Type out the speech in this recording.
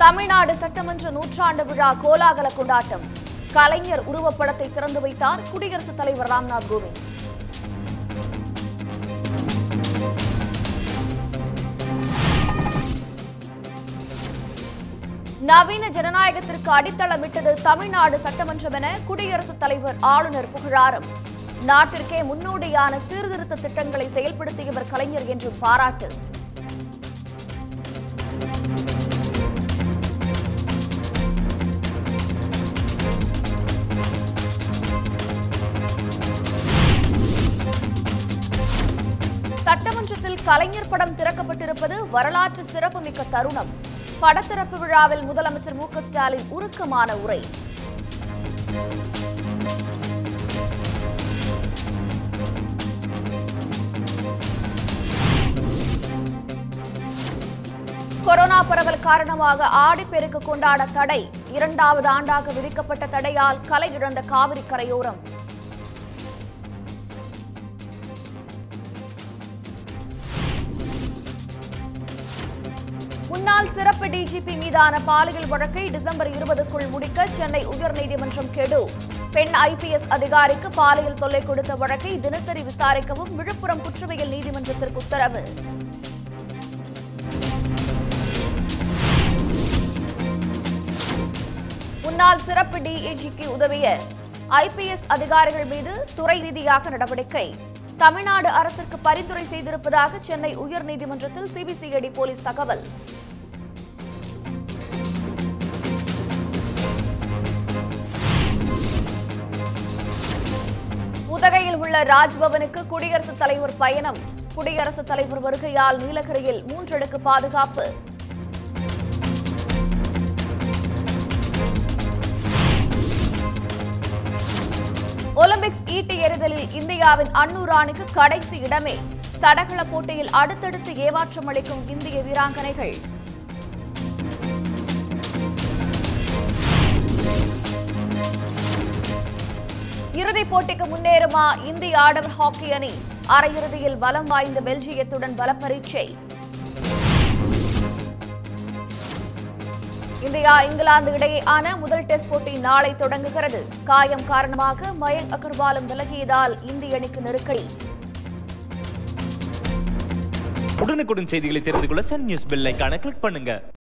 தமிழ்நாடு சட்டமன்ற நூற்றாண்டு விழா கோலாகல கொண்டாட்டம் கலைஞர் உருவப்படத்தை திறந்து வைத்தார் குடியரசுத் தலைவர் ராம்நாத் கோவிந்த் நவீன ஜனநாயகத்திற்கு அடித்தளமிட்டது தமிழ்நாடு சட்டமன்றம் என குடியரசுத் தலைவர் ஆளுநர் புகழாரம் நாட்டிற்கே முன்னோடியான சீர்திருத்த திட்டங்களை செயல்படுத்தியவர் கலைஞர் என்றும் பாராட்டு சட்டமன்றத்தில் கலைஞர் படம் திறக்கப்பட்டிருப்பது வரலாற்று சிறப்புமிக்க தருணம் படத்திறப்பு விழாவில் முதலமைச்சர் மு க ஸ்டாலின் உருக்கமான உரை கொரோனா பரவல் காரணமாக ஆடிப்பெருக்கு கொண்டாட தடை இரண்டாவது ஆண்டாக விதிக்கப்பட்ட தடையால் கலை இழந்த காவிரி கரையோரம் முன்னாள் சிறப்பு டிஜிபி மீதான பாலியல் வழக்கை டிசம்பர் இருபதுக்குள் முடிக்க சென்னை உயர்நீதிமன்றம் கெடு பெண் ஐபிஎஸ் அதிகாரிக்கு பாலியல் தொல்லை கொடுத்த வழக்கை தினசரி விசாரிக்கவும் விழுப்புரம் குற்றவியல் நீதிமன்றத்திற்கு உத்தரவு முன்னாள் சிறப்பு டிஏஜிக்கு உதவிய ஐபிஎஸ் அதிகாரிகள் மீது துறை ரீதியாக நடவடிக்கை தமிழ்நாடு அரசுக்கு பரிந்துரை செய்திருப்பதாக சென்னை உயர்நீதிமன்றத்தில் சிபிசிஐடி போலீஸ் தகவல் உதகையில் உள்ள ராஜ்பவனுக்கு குடியரசுத் தலைவர் பயணம் குடியரசுத் தலைவர் வருகையால் நீலகிரியில் மூன்றடுக்கு பாதுகாப்பு ஒலிம்பிக்ஸ் ஈட்டி எறிதலில் இந்தியாவின் அன்னு ராணிக்கு கடைசி இடமே தடகள போட்டியில் அடுத்தடுத்து ஏமாற்றம் அளிக்கும் இந்திய வீராங்கனைகள் இறுதிப் போட்டிக்கு முன்னேறுமா இந்திய ஆடவர் ஹாக்கி அணி அரையிறுதியில் பலம் வாய்ந்த பெல்ஜியத்துடன் பல பரீட்சை இந்தியா இங்கிலாந்து இடையேயான முதல் டெஸ்ட் போட்டி நாளை தொடங்குகிறது காயம் காரணமாக மயங்க் அகர்வாலும் விலகியதால் இந்திய அணிக்கு நெருக்கடி உடனுக்குடன் செய்திகளை தெரிந்து கொள்ள சன் நியூஸ் பெல் ஐகானை கிளிக் பண்ணுங்க